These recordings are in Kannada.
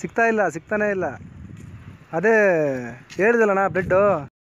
ಸಿಗ್ತಾ ಇಲ್ಲ ಸಿಗ್ತಾನೇ ಇಲ್ಲ ಅದೇ ಹೇಳಿದಲ್ಲಣ್ಣ ಬ್ಲಡ್ಡು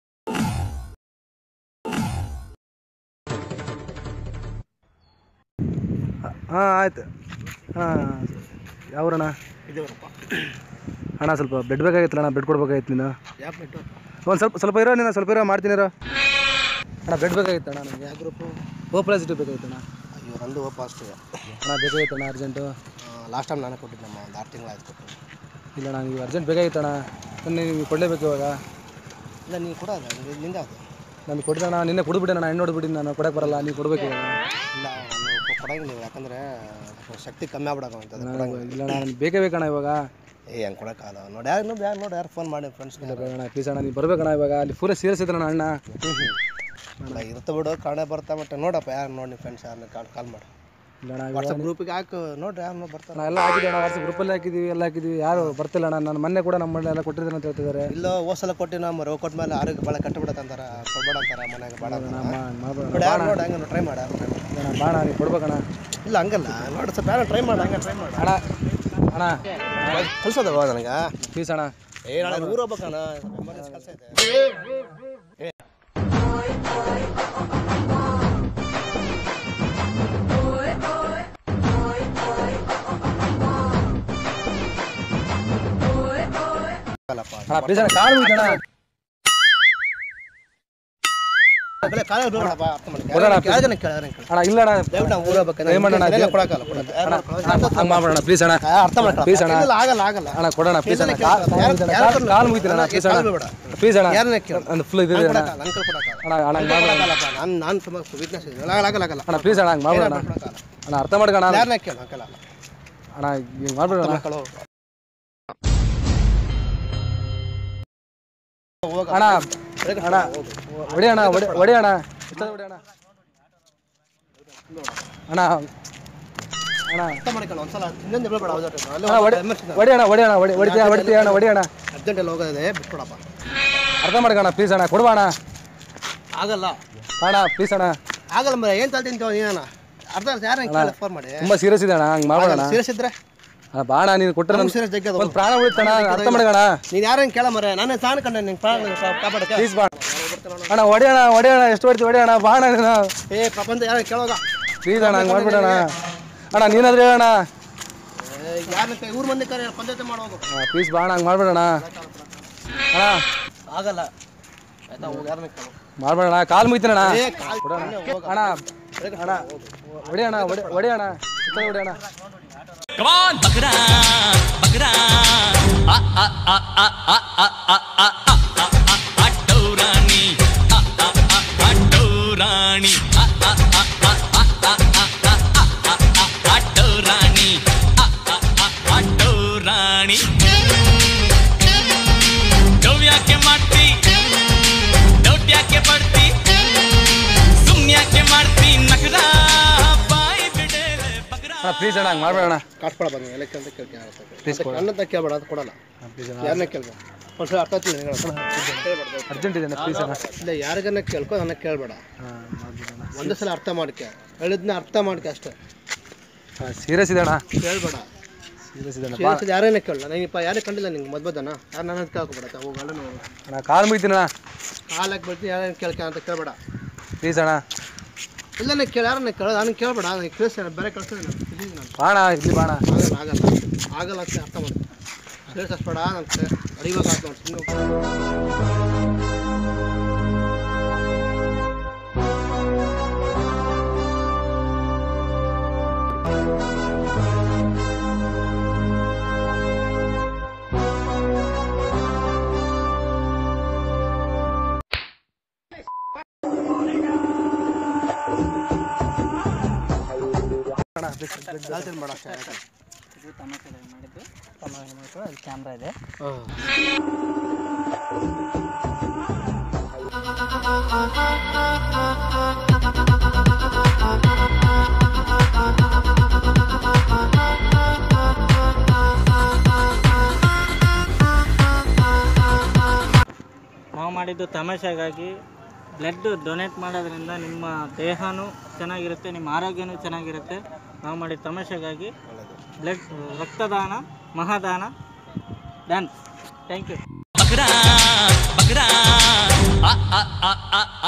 ಹಾಂ ಆಯ್ತು ಹಾಂ ಯಾವ್ರಣ್ಣ ಇದೇವರಪ್ಪ ಅಣ್ಣ ಸ್ವಲ್ಪ ಬ್ಲಡ್ ಬೇಕಾಗಿತ್ತಲ್ಲ ಅಣ್ಣ ಬ್ಲಡ್ ಕೊಡ್ಬೇಕಾಗಿತ್ತು ನೀನು ಯಾಕೆ ಬಿಟ್ಟು ಒಂದು ಸ್ವಲ್ಪ ಸ್ವಲ್ಪ ಇರೋ ನೀನು ಸ್ವಲ್ಪ ಇರೋ ಮಾಡ್ತೀನಿ ಇರೋ ಅಣ್ಣ ಬ್ಲಡ್ ಬೇಕಾಗಿತ್ತು ಅಣ್ಣ ನನಗೆ ಯಾವ ಗ್ರೂಪು ಓ ಪಾಸಿಟಿವ್ ಬೇಕಾಗಿತ್ತು ಅಣ್ಣ ಅಯ್ಯೋ ನಂದು ಓ ಪಾಸಿಟಿವ್ ಅಣ್ಣ ಬೇಕಾಗಿತ್ತು ಅಣ್ಣ ಅರ್ಜೆಂಟು ಲಾಸ್ಟ್ ಟೈಮ್ ನಾನೇ ಕೊಟ್ಟಿದ್ದಮ್ಮ ಒಂದು ಆರು ತಿಂಗಳು ಆಯ್ತು ಕೊಟ್ಟು ಇಲ್ಲ ಅಣ್ಣ ನೀವು ಅರ್ಜೆಂಟ್ ಬೇಕಾಗಿತ್ತು ಅಣ್ಣ ನನ್ನ ನೀವು ಕೊಡಲೇಬೇಕು ಇವಾಗ ಇಲ್ಲ ನೀನು ಕೊಡೋದು ನಿಂದ ಅದು ನಾನು ಕೊಡಿದಣ್ಣ ನಿನ್ನೆ ಕುಡಿದ್ಬಿಟ್ಟೆ ನಾನು ಹೆಣ್ಣು ಹೊಡ್ಬಿಟ್ಟು ನಾನು ಕೊಡಕ್ಕೆ ಬರಲ್ಲ ನೀವು ಕೊಡಬೇಕು ಇವಾಗ ಇಲ್ಲ ನಾನು ಕೊಡಂಗಿಲ್ಲ ಯಾಕಂದರೆ ಶಕ್ತಿ ಕಮ್ಮಿ ಆಗ್ಬಿಡೋದು ಅಂತದ್ದು ಕೊಡಂಗಿಲ್ಲ ಇಲ್ಲ ಅಣ್ಣ ನನಗೆ ಬೇಕೇ ಬೇಕಣ್ಣ ಇವಾಗ ಏ ಹೆಂಗೆ ಕೊಡೋಕ್ಕಾಗಲ್ಲ ನೋಡಿ ಯಾರು ನೋಡಿ ಯಾರು ನೋಡಿ ಯಾರು ಫೋನ್ ಮಾಡಿ ಫ್ರೆಂಡ್ಸ್ಗೆ ಅಣ್ಣ ಪ್ಲೀಸ್ ಅಣ್ಣ ನೀವು ಬರ್ಬೇಕಣ್ಣ ಇವಾಗ ಅಲ್ಲಿ ಪೂರ ಸೀರಿಯಸ್ ಇದ್ರಣ್ಣ ಅಣ್ಣ ಇಲ್ಲ ಇರುತ್ತೆ ಬಿಡು ಕಾಣೆ ಬರ್ತಾ ಮತ್ತೆ ನೋಡಪ್ಪ ಯಾರು ನೋಡಿ ಫ್ರೆಂಡ್ಸ್ ಯಾರನ್ನ ಕಾಲ್ ಕಾಲ್ ಮಾಡು ಇಲ್ಲ ಅಣ್ಣ ವಾಟ್ಸಪ್ ಗ್ರೂಪಿಗೆ ಹಾಕು ನೋಡ್ರಿ ಯಾರು ಬರ್ತಾರೆ ಅಣ್ಣ ಎಲ್ಲ ಹಾಕಿದ್ದೀವಿ ಅಣ್ಣ ವಾಟ್ಸಪ್ ಗ್ರೂಪಲ್ಲಿ ಹಾಕಿದ್ದೀವಿ ಎಲ್ಲ ಹಾಕಿದ್ದೀವಿ ಯಾರು ಬರ್ತಿಲ್ಲ ಅಣ್ಣ ನಾನು ಮೊನ್ನೆ ಕೂಡ ನಮ್ಮ ಮನೆ ಎಲ್ಲ ಕೊಟ್ಟಿದ್ದೀನಿ ಅಂತ ಹೇಳ್ತಿದ್ದಾರೆ ಇಲ್ಲ ಹೋಸಲ ಕೊಟ್ಟಿನ ಮರ ಕೊಟ್ಟ ಮೇಲೆ ಆರೋಗ್ಯ ಭಾಳ ಕಟ್ಟಬಿಡತ್ತೆ ಅಂತಾರ ಕೊಡ್ಬೇಡ ಅಂತಾರ ಮನ್ಯಾಗ ಬೇಡ ಅಂತಾರ ಮಾಡ್ಬೇಡ ನೋಡಿ ಯಾರು ನೋಡಿ ಹಂಗೆ ಟ್ರೈ ಮಾಡಿ ಯಾರು try ಮಾಡಿ. ಅಣ್ಣ ಬಾಣ ನೀವು ಕೊಡ್ಬೇಕಣ್ಣ ಇಲ್ಲ ಹಂಗಲ್ಲ ನೋಡಿ ಸ್ವಲ್ಪ ಯಾರು ಟ್ರೈ ಮಾಡಿ ಹಂಗೆ ಟ್ರೈ ಮಾಡಿ ಅಣ್ಣ ಅಣ್ಣ ಕಳ್ಸೋದವ ನನಗೆ ಪ್ಲೀಸ್ ಅಣ್ಣ ಏ ನಾಳೆ ಊರು ಹೋಗ್ಬೇಕಣ್ಣ ಎಮರ್ಜೆನ್ಸಿ ಕೆಲಸ ಇದೆ ಅಲ್ಲಪ್ಪ ಅಣ್ಣ ಪ್ಲೀಸ್ ಅಣ್ಣ ಕಾಲು ಮುಗಿತು ಅಣ್ಣ ಬೆಲೆ ಕಾಲಲ್ಲಿ ಬೀಳ್ಬೇಡಪ್ಪ, ಅರ್ಥ ಮಾಡ್ಕೊ. ಕೊಡೋಣ, ಕೆಳಗನೆ ಕೆಳಗನೆ ಕೆಳಗನೆ. ಅಣ್ಣ ಇಲ್ಲ ಅಣ್ಣ ದಯವಿಟ್ಟು ನಾವು ಊರು ಹೋಗ್ಬೇಕಂದ್ರೆ ದಯಮಾಡಿ ಅಣ್ಣ, ಇದೆಲ್ಲ ಕೊಡಕ್ಕಾಗಲ್ಲ, ಕೊಡಕ್ಕೆ. ಯಾರು ಕೊಡಕ್ಕೆ? ಹಂಗೆ ಮಾಡ್ಬೇಡ ಪ್ಲೀಸ್ ಅಣ್ಣ ಆ, ಅರ್ಥ ಮಾಡ್ಕೊ. Please ಅಣ್ಣ. ಇಲ್ಲ, ಆಗಲ್ಲ ಆಗಲ್ಲ ಅಣ್ಣ ಕೊಡೋಣ ಪ್ಲೀಸ್ ಅಣ್ಣ ಯಾರು- ಯಾರು- ಕಾಲು ಮುಗಿತೀನಿ ಅಣ್ಣ ಪ್ಲೀಸ್ ಅಣ್ಣ ಕಾಲು ಬೀಳ್ಬೇಡ. ಪ್ಲೀಸ್ ಅಣ್ಣ ಯಾರನ್ನ ಕೇಳು ಒಂದು ಫುಲ್ ಇದೆ ನಂಗೆ ಅಣ್ಣ ಕೊಡಕ್ಕಾಗಲ್ಲ, ನಂಗೆ ಕೊಡಕ್ಕಾಗಲ್ಲ. ಅಣ್ಣ ಅಣ್ಣ ಹಂಗೆ ಮಾಡ್ಬೇಡ ಕೊಡಕ್ಕಾಗಲ್ಲಪ್ಪ, ನಾನು ನಾನು ತುಂಬ ವೀಕ್ನೆಸ್ ಇದೆ ಆಗಲ್ಲ ಆಗಲ್ಲ ಆಗಲ್ಲ ಅಣ್ಣ ಪ್ಲೀಸ್ ಅಣ್ಣ ಹಂಗೆ ಮಾಡ್ಬೇಡ ಅಣ್ಣ ಕೊಡಕ್ಕಾಗಲ್ಲ. ಅಣ್ಣ ಅರ್ಥ ಮಾಡ್ಕೋಣ ಅಣ್ಣ ಯಾರನ್ನ ಕೇಳು ಹಾಕಲ್ಲ ಅಣ್ಣ ಹಿಂಗೆ ಮಾಡ್ಬೇಡ ಅಣ್ಣ ಮಕ್ಕಳು ಹೋಗ ಅಣ್ಣ ಅಣ್ಣ ಹೊಡಿ ಅಣ್ಣ ಹೊಡಿ ಹೊಡಿ ಅಣ್ಣ ಎತ್ತದ ಹೊಡಿ ಅಣ್ಣ ಅಣ್ಣ ಅಣ್ಣ ಅರ್ಥ ಮಾಡ್ಕೊಳ್ಳ ಒಂದ್ಸಲ ಇನ್ನೊಂದು ಬೀಳ್ಬೇಡ ಹೌದು ಅಲ್ಲಿ ಅಣ್ಣ ಹೊಡಿ ಹೊಡಿ ಅಣ್ಣ ಹೊಡಿ ಅಣ್ಣ ಹೊಡಿ ಹೊಡಿತೀಯ ಹೊಡಿತೀಯ ಅಣ್ಣ ಹೊಡಿ ಅಣ್ಣ ಅರ್ಜೆಂಟಲ್ಲಿ ಹೋಗೋದೇ ಬಿಟ್ಬಿಡಪ್ಪ ಅರ್ಥ ಮಾಡ್ಕೋಣ ಪ್ಲೀಸ್ ಅಣ್ಣ ಕೊಡುವ ಅಣ್ಣ ಆಗಲ್ಲ ಅಣ್ಣ ಪ್ಲೀಸ್ ಅಣ್ಣ ಆಗಲ್ಲ ಮರ ಏನು ತಳ್ತೀನಿ ನೀನ ಅರ್ಧ ಯಾರು ಕೇಳಿ ಫೋನ್ ಮಾಡಿ ತುಂಬ ಸೀರಿಯಸ್ ಇದೆ ಅಣ್ಣ ಹಂಗೆ ಮಾಡ್ಬೇಡ ಅಣ್ಣ ಸೀರಿಯಸ್ ಇದ್ರೆ ಅಣ್ಣ ಬಾಣ ನೀನು ಕೊಟ್ಟರೆ ನನ್ನ ಸೀರಿಯಸ್ ಜಗ್ಗದ ಒಂದು ಪ್ರಾಣ ಉಳಿತಣ್ಣ ಅರ್ಥ ಮಾಡ್ಕೋಣ ನೀನು ಯಾರನ್ನ ಕೇಳ ಮರ ನಾನು ಸಾನ್ ಕಂಡೆ ನಿಂಗೆ ಪ್ರಾಣ ಕಾಪಾಡಕ್ಕೆ ಪ್ಲೀಸ್ ಬಾ ಅಣ್ಣ ಹೊಡಿ ಅಣ್ಣ ಹೊಡಿ ಅಣ್ಣ ಎಷ್ಟು ಹೊಡಿತೀವಿ ಹೊಡಿ ಅಣ್ಣ ಬಾಣ ನೀನು ಏ ಪ್ರಪಂಚ ಯಾರನ್ನ ಕೇಳೋಗ ಪ್ಲೀಸ್ ಅಣ್ಣ ಹಂಗೆ ಮಾಡ್ಬೇಡ ಅಣ್ಣ ಅಣ್ಣ ನೀನಾದ್ರೆ ಹೇಳಣ್ಣ ಯಾರನ್ನ ಊರ್ ಮಂದಿ ಕರೆ ಪಂಚಾಯತ್ ಮಾಡೋದು ಪ್ಲೀಸ್ ಬಾಣ ಹಂಗೆ ಮಾಡ್ಬೇಡ ಅಣ್ಣ ಅಣ್ಣ ಆಗಲ್ಲ ಆಯ್ತಾ ಹೋಗಿ ಯಾರನ್ನ ಕೇಳು ಮಾಡ್ಬೇಡ ಅಣ್ಣ ಕಾಲು ಮುಗಿತೀನಿ ಅಣ್ಣ ಏ ಕಾಲ್ ಹೋಗ ಅಣ್ಣ ಅಣ್ಣ ಹೊಡಿ ಅಣ್ಣ ಹೊಡಿ ಹೊಡಿ ಅಣ್ಣ ಸುತ್ತ ಹೊಡಿ ಅಣ್ಣ ಕಮಾನ್ ಬಕ್ರಾ ಬಕ್ರಾ ಆ ಆ ಆ ಆ ಆ ಆ ಆ ಆ ಆ ಅಡ್ಡೋ ರಾಣಿ ಆ ಆ ಆ ಅಡ್ಡೋ ರಾಣಿ ಆ ಆ ಆ ಆ ಆ ಆ ಆ ಆ ಆ ಅಡ್ಡೋ ರಾಣಿ ಆ ಆ ಆ ಅಡ್ಡೋ ರಾಣಿ ಡವ್ ಯಾಕೆ ಮಾಡ್ತಿ ಡೌಟ್ ಯಾಕೆ ಪಡ್ತಿ ಸುಮ್ಯಾಕೆ ಮಾಡ್ತಿ ನಗರ ಬಾಯಿ ಬಿಡೆ ಬಗ್ರಾ ಅಣ್ಣ ಪ್ಲೀಸ್ ಅಣ್ಣ ಹಂಗೆ ಮಾಡ್ಬೇಡ ಅಣ್ಣ ಕಾಟ್ಕೊಳ ಬಂದು ಎಲ್ಲ ಕೇಳ್ದೆ ಕೇಳ್ತೀನಿ ಯಾರ ಹತ್ರ Please ಕೊಡು. ನನ್ನಂತ ಕೇಳ್ಬೇಡ ಅದು ಕೊಡಲ್ಲ ಪ್ಲೀಸ್ ಅಣ್ಣ ಯಾರನ್ನ ಕೇಳ್ಬೇಡ ಫಸ್ಟ್ ಅರ್ಥ ಆಗ್ತಿಲ್ಲ ನಿನಗೆ ಕೇಳ್ಬೇಡ ಅರ್ಜೆಂಟ್ ಇದೆ ಪ್ಲೀಸ್ ಅಣ್ಣ ಇಲ್ಲ ಯಾರಿಗನ್ನ ಕೇಳ್ಕೊ ನನ್ನ ಕೇಳ್ಬೇಡ ಹಾಂ ಮಾಡ್ಬೇಡ ಅಣ್ಣ ಒಂದೇ ಸಲ ಅರ್ಥ ಮಾಡ್ಕೆ ಹೇಳಿದ್ನ ಅರ್ಥ ಮಾಡ್ಕೆ ಅಷ್ಟೇ ಸೀರಿಯಸ್ ಇದೆ ಅಣ್ಣ ಕೇಳ್ಬೇಡ ಸೀರಿಯಸ್ ಇದೆ ಅಣ್ಣ ಬಾ ಕೇಳಿಸಿದ ಯಾರೇನೇ ಕೇಳಲ್ಲ ನನಗಿಪ್ಪ ಯಾರೇ ಕಂಡಿಲ್ಲ ನಿಂಗೆ ಮದ್ಬದನ ಯಾರು ನನ್ನ ಕೇಳ್ಕೊಬೇಡ ಹೋಗಿ ಅಲ್ಲ ನೋಡು ಅಣ್ಣ ಕಾಲು ಮುಗಿತೀನಿ ಅಣ್ಣ ಹಾಲಾಗಿ ಬರ್ತೀನಿ ಯಾರೇನು ಕೇಳ್ಕ ಅಂತ ಕೇಳ್ಬೇಡ ಪ್ಲೀಸ್ ಅಣ್ಣ ಇಲ್ಲ ನೀನು ಕೇಳ ಯಾರನ್ನ ಕೇಳೋ ನಾನು ಕೇಳ್ಬೇಡ ನನಗೆ ಕೇಳಿಸ್ತಾನೆ ಬೇರೆ ಕಳ್ಸಿದೆ ನಾನು ಇದ್ದೀನಿ ನಾನು ಬಾಣ ಇಲ್ಲಿ ಬಾಣ ಆಗಲ್ಲ ಆಗಲ್ಲ ಆಗಲ್ಲ ಅಂತ ಅರ್ಥ ಮಾಡಿ ಕೇಳಿಸ್ಬೇಡ ನಾನು ಅರಿವಾಗ ಆಯ್ತು ನೋಡಿ ಸುಮ್ಮನೆ ಅಣ್ಣ ಪ್ಲೀಸ್ ಜಾಸ್ತಿ ಬೇಡ ಅಷ್ಟೇ ಆಯ್ತಾ? ಕ್ಯಾಮ್ರಾ ಇದೆ ನಾವು ಮಾಡಿದ್ದು ತಮಾಷೆಗಾಗಿ ಬ್ಲಡ್ ಡೊನೇಟ್ ಮಾಡೋದ್ರಿಂದ ನಿಮ್ಮ ದೇಹನೂ ಚೆನ್ನಾಗಿರುತ್ತೆ ನಿಮ್ಮ ಆರೋಗ್ಯನೂ ಚೆನ್ನಾಗಿರುತ್ತೆ ನಾವು ಮಾಡಿದ ತಮಾಷೆಗಾಗಿ ಬ್ಲಡ್ ರಕ್ತದಾನ ಮಹಾದಾನ ಡನ್ ಥ್ಯಾಂಕ್ ಯು ಬಕ್ರಾ ಬಕ್ರಾ ಆ ಆ ಆ ಆ